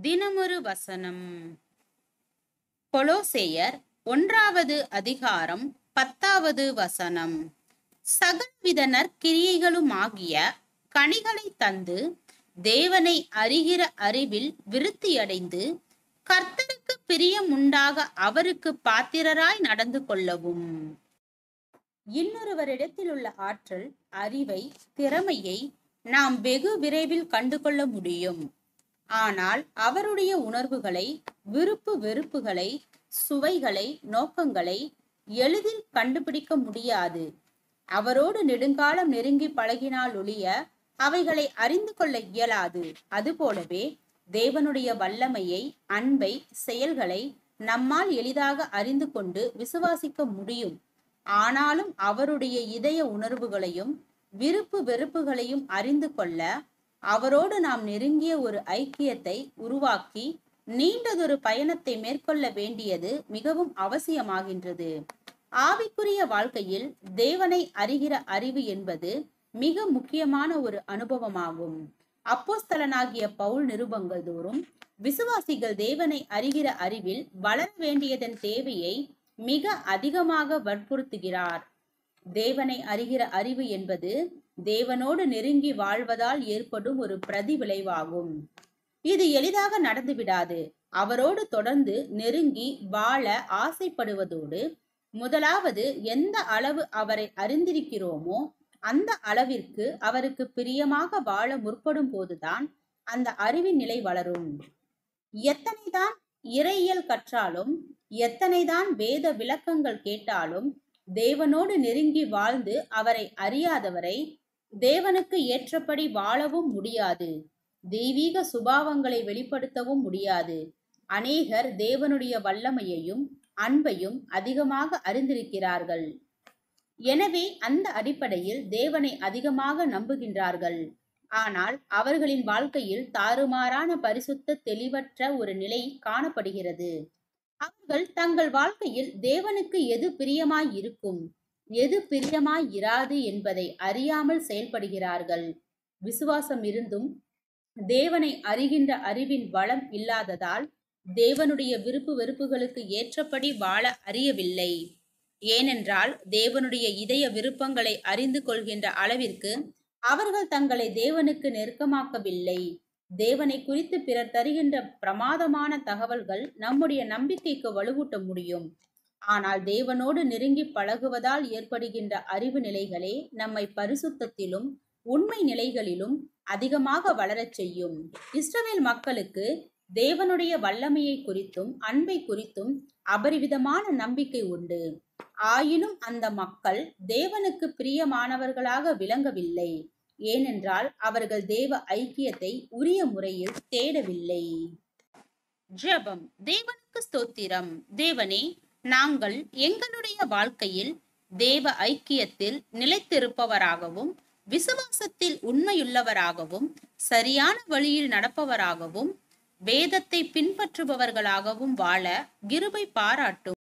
தினமொரு வசனம் கொலோசேயர் ஒன்றாவது அதிகாரம் பத்தாவது வசனம் சகலவித நற்கிரியைகளுமாகிய கனிகளை தந்து தேவனை அறிகிற அறிவில் விருத்தியடைந்து கர்த்தருக்கு பிரியமுண்டாக அவருக்கு பாத்திரராய் நடந்து கொள்ளவும் இன்னொருவரிடத்தில் உள்ள ஆற்றல் அறிவை திறமையை நாம் வெகு விரைவில் கண்டுகொள்ள முடியும் ஆனால் அவருடைய உணர்வுகளை விருப்பு வெறுப்புகளை சுவைகளை நோக்கங்களை எளிதில் கண்டுபிடிக்க முடியாது அவரோடு நெடுங்காலம் நெருங்கி பழகினால் ஒழிய அவைகளை அறிந்து கொள்ள இயலாது அதுபோலவே தேவனுடைய வல்லமையை அன்பை செயல்களை நம்மால் எளிதாக அறிந்து கொண்டு விசுவாசிக்க முடியும் ஆனாலும் அவருடைய இதய உணர்வுகளையும் விருப்பு வெறுப்புகளையும் அறிந்து கொள்ள அவரோடு நாம் நெருங்கிய ஒரு ஐக்கியத்தை உருவாக்கி நீண்டதொரு பயணத்தை மேற்கொள்ள வேண்டியது மிகவும் அவசியமாகின்றது ஆவிக்குரிய வாழ்க்கையில் தேவனை அறிகிற அறிவு என்பது மிக முக்கியமான ஒரு அனுபவமாகும் அப்போஸ்தலனாகிய பவுல் நிருபங்கள் தோறும் விசுவாசிகள் தேவனை அறிகிற அறிவில் வளர வேண்டியதன் தேவையை மிக அதிகமாக வற்புறுத்துகிறார் தேவனை அறிகிற அறிவு என்பது தேவனோடு நெருங்கி வாழ்வதால் ஏற்படும் ஒரு பிரதிவிளைவாகும் இது எளிதாக நடந்துவிடாது அவரோடு தொடர்ந்து நெருங்கி வாழ ஆசைப்படுவதோடு முதலாவது எந்த அளவு அவரை அறிந்திருக்கிறோமோ அந்த அளவிற்கு அவருக்கு பிரியமாக வாழ முற்படும் போதுதான் அந்த அறிவின் நிலை வளரும் எத்தனைதான் இறையியல் கற்றாலும் எத்தனைதான் வேத விளக்கங்கள் கேட்டாலும் தேவனோடு நெருங்கி வாழ்ந்து அவரை அறியாதவரை தேவனுக்கு ஏற்றபடி வாழவும் முடியாது தெய்வீக சுபாவங்களை வெளிப்படுத்தவும் முடியாது அநேகர் தேவனுடைய வல்லமையையும் அன்பையும் அதிகமாக அறிந்திருக்கிறார்கள் எனவே அந்த அடிப்படையில் தேவனை அதிகமாக நம்புகின்றார்கள் ஆனால் அவர்களின் வாழ்க்கையில் தாறுமாறான பரிசுத்த தெளிவற்ற ஒரு நிலை காணப்படுகிறது அவர்கள் தங்கள் வாழ்க்கையில் தேவனுக்கு எது பிரியமாய் இருக்கும் எது பிரியமாய் இராது என்பதை அறியாமல் செயல்படுகிறார்கள் விசுவாசம் இருந்தும் தேவனை அறிகின்ற அறிவின் வளம் இல்லாததால் தேவனுடைய விருப்பு வெறுப்புகளுக்கு ஏற்றபடி வாழ அறியவில்லை ஏனென்றால் தேவனுடைய இதய விருப்பங்களை அறிந்து கொள்கின்ற அளவிற்கு அவர்கள் தங்களை தேவனுக்கு நெருக்கமாக்கவில்லை தேவனை குறித்து பிறர் தருகின்ற பிரமாதமான தகவல்கள் நம்முடைய நம்பிக்கைக்கு வலுவூட்ட முடியும் ஆனால் தேவனோடு நெருங்கி பழகுவதால் ஏற்படுகின்ற அறிவு நிலைகளே நம்மை பரிசுத்தத்திலும் உண்மை நிலைகளிலும் அதிகமாக வளரச் செய்யும் இஸ்ரவேல் மக்களுக்கு தேவனுடைய வல்லமையை குறித்தும் அன்பை குறித்தும் அபரிவிதமான நம்பிக்கை உண்டு ஆயினும் அந்த மக்கள் தேவனுக்கு பிரியமானவர்களாக விளங்கவில்லை ஏனென்றால் அவர்கள் தேவ ஐக்கியத்தை உரிய முறையில் தேடவில்லை ஜெபம் தேவனுக்கு ஸ்தோத்திரம் தேவனே நாங்கள் எங்களுடைய வாழ்க்கையில் தேவ ஐக்கியத்தில் நிலைத்திருப்பவராகவும் விசுவாசத்தில் உண்மையுள்ளவராகவும் சரியான வழியில் நடப்பவராகவும் வேதத்தை பின்பற்றுபவர்களாகவும் வாழ கிருபை பாராட்டும்